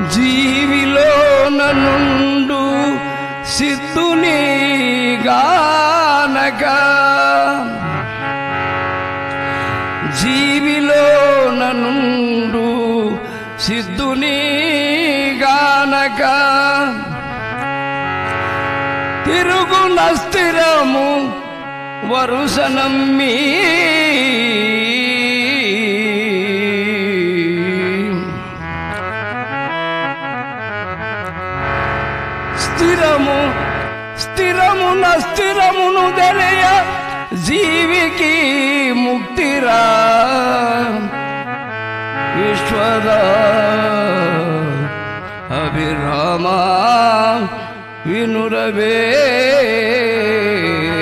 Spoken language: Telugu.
జీవిలో నుండు సిద్ధుని గానక జీవిలో నుండు సిద్ధుని గానక తిరుగు నస్థిరము వరుస నమ్మి స్థిరము స్థిరమున స్థిరమును తెలియ జీవికి ముక్తిరా విశ్వద అభిరామ వినురవే